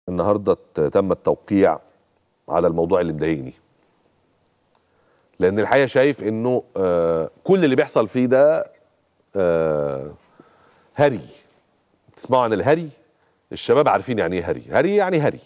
النهارده تم التوقيع على الموضوع اللي مضايقني لان الحقيقه شايف انه آه كل اللي بيحصل فيه ده آه هري تسمعوا عن الهري الشباب عارفين يعني ايه هري هري يعني هري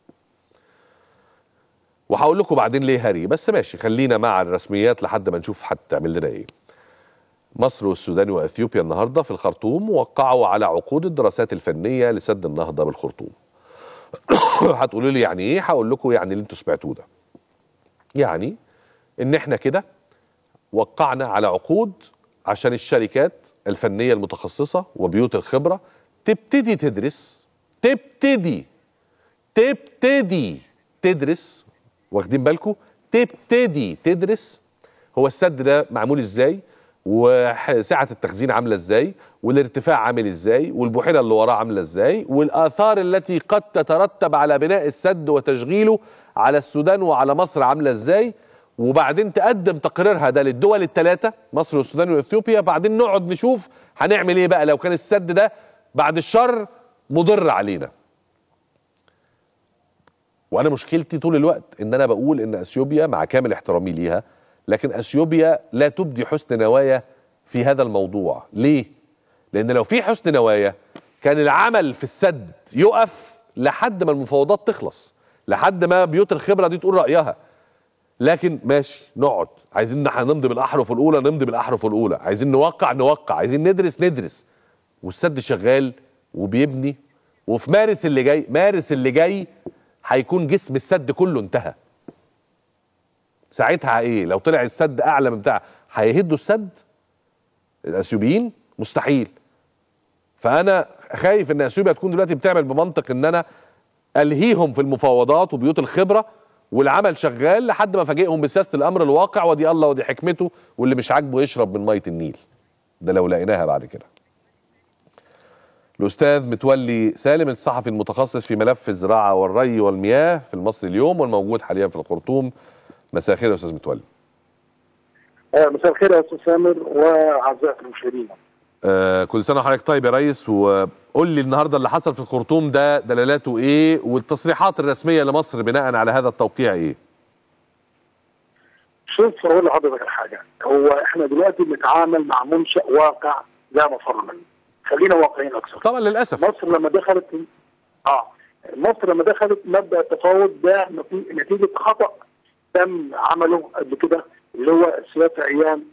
وهقول لكم بعدين ليه هري بس ماشي خلينا مع الرسميات لحد ما نشوف هتعمل لنا ايه مصر والسودان واثيوبيا النهارده في الخرطوم وقعوا على عقود الدراسات الفنيه لسد النهضه بالخرطوم هتقولوا لي يعني ايه هقول لكم يعني اللي انتوا سمعتوه ده يعني ان احنا كده وقعنا على عقود عشان الشركات الفنيه المتخصصه وبيوت الخبره تبتدي تدرس تبتدي تبتدي تدرس واخدين بالكم تبتدي تدرس هو السد ده معمول ازاي وسعه التخزين عامله ازاي والارتفاع عامل ازاي والبحيره اللي وراه عامله ازاي والاثار التي قد تترتب على بناء السد وتشغيله على السودان وعلى مصر عامله ازاي وبعدين تقدم تقريرها ده للدول الثلاثه مصر والسودان واثيوبيا بعدين نقعد نشوف هنعمل ايه بقى لو كان السد ده بعد الشر مضر علينا وانا مشكلتي طول الوقت ان انا بقول ان اثيوبيا مع كامل احترامي ليها لكن اثيوبيا لا تبدي حسن نوايا في هذا الموضوع ليه لان لو في حسن نوايا كان العمل في السد يقف لحد ما المفاوضات تخلص لحد ما بيوت الخبره دي تقول رايها لكن ماشي نقعد عايزين احنا نمضي بالاحرف الاولى نمضي بالاحرف الاولى عايزين نوقع نوقع عايزين ندرس ندرس والسد شغال وبيبني وفي مارس اللي جاي مارس اللي جاي هيكون جسم السد كله انتهى ساعتها ايه لو طلع السد اعلى من بتاع هيهدوا السد الاثيوبيين مستحيل فانا خايف ان اثيوبيا تكون دلوقتي بتعمل بمنطق ان انا الهيهم في المفاوضات وبيوت الخبره والعمل شغال لحد ما فاجئهم بسياسه الامر الواقع ودي الله ودي حكمته واللي مش عاجبه يشرب من ميه النيل ده لو لقيناها بعد كده الاستاذ متولي سالم الصحفي المتخصص في ملف الزراعه والري والمياه في المصري اليوم والموجود حاليا في الخرطوم مساء الخير يا استاذ متولي مساء الخير يا استاذ سامر واعزائي المشاهدين آه كل سنه وحضرتك طيب يا ريس وقول لي النهارده اللي حصل في الخرطوم ده دلالاته ايه والتصريحات الرسميه لمصر بناء على هذا التوقيع ايه شوف اقول لحضرتك حاجه هو احنا دلوقتي بنتعامل مع منشا واقع لا مفر منه خلينا واقعيين اكثر طبعا للاسف مصر لما دخلت اه مصر لما دخلت مبدا التفاوض ده نتيجه خطا تم عمله قبل كده اللي هو سياسه ايام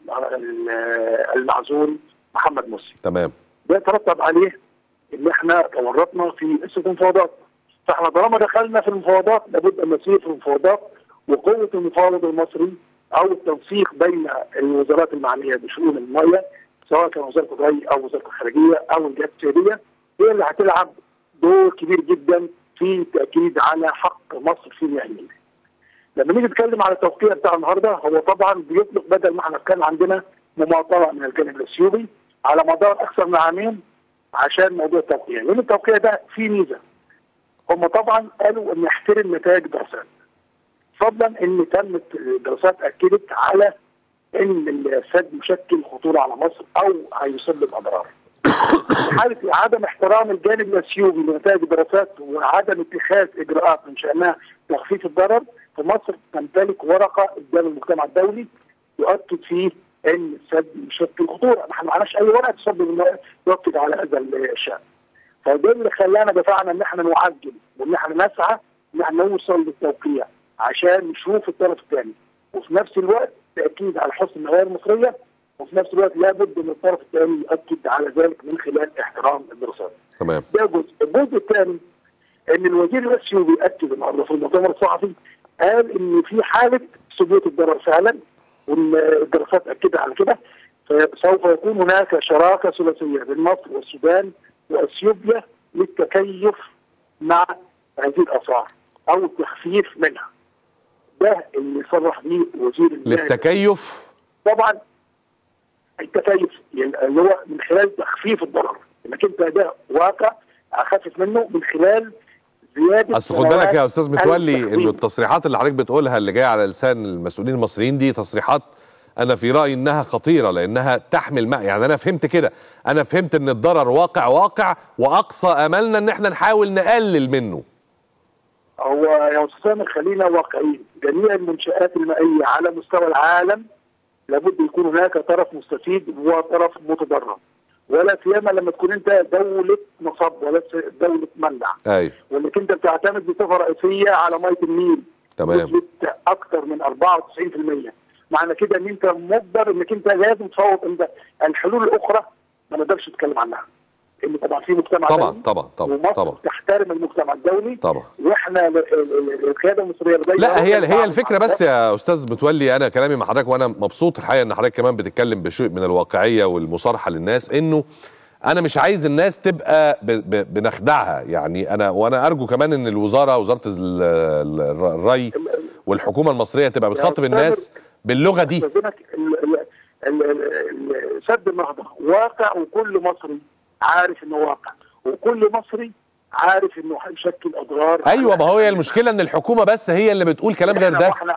المعزول محمد مرسي تمام ده ترتب عليه ان احنا تورطنا في قصه المفاوضات فاحنا طالما دخلنا في المفاوضات لابد ان نسير في المفاوضات وقوه المفاوض المصري او التنسيق بين الوزارات المعنيه بشؤون الميه سواء كان وزاره الري او وزاره الخارجيه او الجهات السياديه هي اللي هتلعب دور كبير جدا في التاكيد على حق مصر في مياه النيل. لما نيجي نتكلم على التوقيع بتاع النهارده هو طبعا بيطلق بدل ما احنا كان عندنا مماطله من الجانب الاثيوبي على مدار اكثر من عامين عشان موضوع التوقيع، لان التوقيع ده فيه ميزه. هم طبعا قالوا ان يحترم نتائج دراسات. فضلا ان تمت الدراسات اكدت على ان السد يشكل خطوره على مصر او هيسبب اضرار. في حاله عدم احترام الجانب الاثيوبي لنتائج الدراسات وعدم اتخاذ اجراءات من شانها تخفيف الضرر فمصر تمتلك ورقه قدام المجتمع الدولي يؤكد فيه ان السد يشكل خطوره، ما احنا معناش اي ورقه تسبب يؤكد على هذا الشان. فده اللي خلانا دفعنا ان احنا نعجل وان احنا نسعى ان احنا نوصل للتوقيع عشان نشوف الطرف الثاني وفي نفس الوقت تاكيد على حسن النوايا المصريه وفي نفس الوقت لابد ان الطرف الثاني يؤكد على ذلك من خلال احترام الدراسات. تمام ده جزء، الجزء الثاني ان الوزير الاثيوبي اكد النهارده في المؤتمر الصحفي قال ان في حاله ثبوت الضرر فعلا وان الدراسات اكدت على كده فسوف يكون هناك شراكه ثلاثيه بين مصر والسودان واثيوبيا للتكيف مع هذه الاثار او التخفيف منها. ده اللي صرح به وزير للتكيف طبعا التكيف اللي هو من خلال تخفيف الضرر انك انت ده واقع اخفف منه من خلال زياده اصل خد بالك يا استاذ متولي انه التصريحات اللي حضرتك بتقولها اللي جايه على لسان المسؤولين المصريين دي تصريحات انا في رايي انها خطيره لانها تحمل ماء يعني انا فهمت كده انا فهمت ان الضرر واقع واقع واقصى املنا ان احنا نحاول نقلل منه هو يا استاذ سامر خلينا واقعيين جميع المنشات المائيه على مستوى العالم لابد يكون هناك طرف مستفيد وطرف متضرر ولا سيما لما تكون انت دوله مصب ولا دوله منع ايوه وانك انت بتعتمد بصفه رئيسيه على ميه النيل تمام نسبه اكثر من 94% معنى كده ان انت مجبر انك انت لازم تفوض انت الحلول الاخرى ما نقدرش نتكلم عنها ان طبعا في مجتمع طبعا دولي طبعا طبعا ومصر طبعا تحترم المجتمع الدولي طبعا واحنا ال- ال- ال- القياده المصريه لديها لا هي هي بعض الفكره بس يا استاذ متولي انا كلامي مع حضرتك وانا مبسوط الحقيقه ان حضرتك كمان بتتكلم بشيء من الواقعيه والمصارحه للناس انه انا مش عايز الناس تبقى ب ب بنخدعها يعني انا وانا ارجو كمان ان الوزاره وزاره ال- ال- الري والحكومه المصريه تبقى بتخاطب أستاذ الناس باللغه دي استاذنك ال- ال- ال- ال- ال- سد النهضه واقع وكل مصري عارف انه واقع وكل مصري عارف انه هيشكل اضرار ايوه على- ما هي المشكله ان الحكومه بس هي اللي بتقول كلام غير إحنا ده واحنا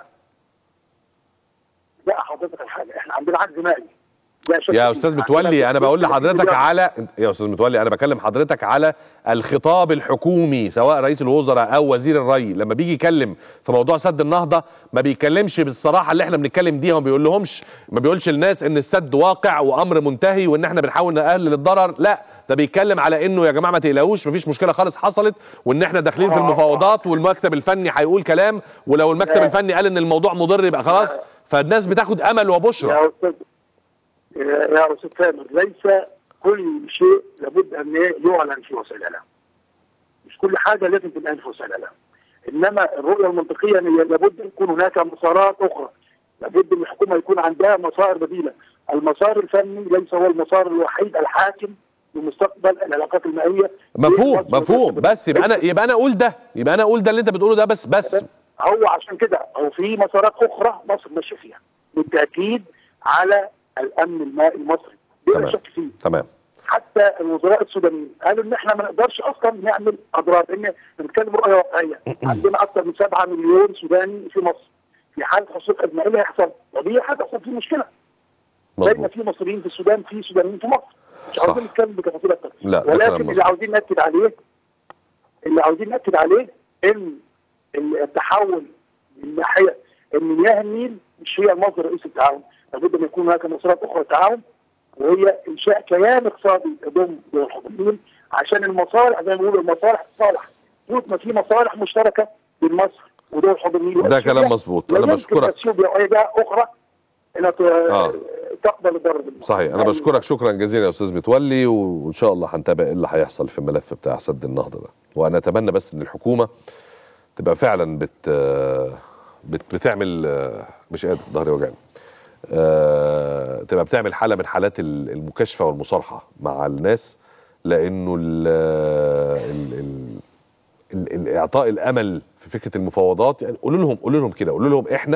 لا حضرتك الحاجه احنا عندنا عجز مائي لا شك يا فيه. استاذ عندنا متولي انا بقول 30 لحضرتك مليار. على يا استاذ متولي انا بكلم حضرتك على الخطاب الحكومي سواء رئيس الوزراء او وزير الري لما بيجي يتكلم في موضوع سد النهضه ما بيتكلمش بالصراحه اللي احنا بنتكلم دي وما بيقول لهمش ما بيقولش للناس ان السد واقع وامر منتهي وان احنا بنحاول نقلل الضرر لا ده بيتكلم على انه يا جماعه ما تقلقوش مفيش مشكله خالص حصلت وان احنا داخلين في آه. المفاوضات والمكتب الفني هيقول كلام ولو المكتب لا. الفني قال ان الموضوع مضر يبقى خلاص فالناس بتاخد امل وبشرى يا استاذ يا يا استاذ تامر ليس كل شيء لابد ان يعلن في وسائل الاعلام مش كل حاجه لازم تنقال في وسائل الاعلام انما الرؤيه المنطقيه ان هي لابد ان يكون هناك مسارات اخرى لابد ان الحكومه يكون عندها مسار بديله المسار الفني ليس هو المسار الوحيد الحاكم لمستقبل العلاقات المائيه مفهوم بين مصر مفهوم ومصر. بس يبقى انا يبقى انا اقول ده يبقى انا اقول ده اللي انت بتقوله ده بس بس هو عشان كده هو في مسارات اخرى مصر ماشيه فيها بالتاكيد على الامن المائي المصري بلا تمام. شك فيه تمام حتى الوزراء السودانيين قالوا ان احنا ما نقدرش اصلا نعمل اضرار لان بنتكلم رؤيه واقعيه عندنا اكثر من 7 مليون سوداني في مصر في حاله حصول ازمه ايه اللي هيحصل؟ طبيعي هتحصل في مشكله زي ما مظبوط في مصريين في السودان في سودانيين في مصر مش صح. عاوزين نتكلم بتفاصيل اكتر لا، ده كلام ولكن مظبوط. اللي عاوزين ناكد عليه اللي عاوزين ناكد عليه ان التحول من ناحيه ان مياه النيل مش هي المصدر الرئيسي للتعاون لابد ان يكون هناك مسارات اخرى للتعاون وهي انشاء كيان اقتصادي يضم دول حوض النيل عشان المصالح زي ما بيقولوا المصالح تصالح طول ما في مصالح مشتركه بين مصر ودول حوض النيل ده وأثيوبيا، كلام مظبوط. لا أنا يمكن بشكرك. اثيوبيا واي جهه اخرى انها ت- آه. تقبل الضرر بالمصر. صحيح انا يعني بشكرك شكرا جزيلا يا استاذ متولي وان شاء الله هنتابع ايه اللي هيحصل في الملف بتاع سد النهضه ده وانا اتمنى بس ان الحكومه تبقى فعلا بت بت بتعمل مش قادر ظهري وجعني آه، تبقى بتعمل حاله من حالات ال- المكاشفه والمصارحه مع الناس لانه ال ال ال ال ال اعطاء الامل في فكره المفاوضات يعني قولوا لهم قولوا لهم كده قولوا لهم احنا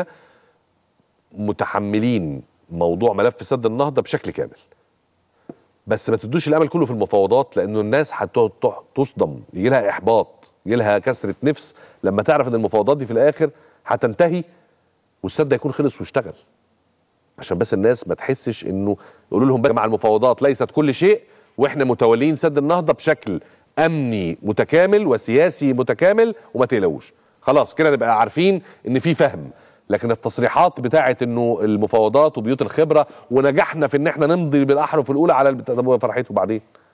متحملين موضوع ملف سد النهضه بشكل كامل بس ما تدوش الامل كله في المفاوضات لانه الناس هتصدم يجي لها احباط يجي لها كسره نفس لما تعرف ان المفاوضات دي في الاخر هتنتهي والسد هيكون خلص واشتغل عشان بس الناس ما تحسش انه يقولوا لهم بقى مع المفاوضات ليست كل شيء واحنا متولين سد النهضه بشكل امني متكامل وسياسي متكامل وما تقلقوش خلاص كده نبقى عارفين ان في فهم لكن التصريحات بتاعه انه المفاوضات وبيوت الخبره ونجحنا في ان احنا نمضي بالاحرف الاولى على البت- طب فرحته بعدين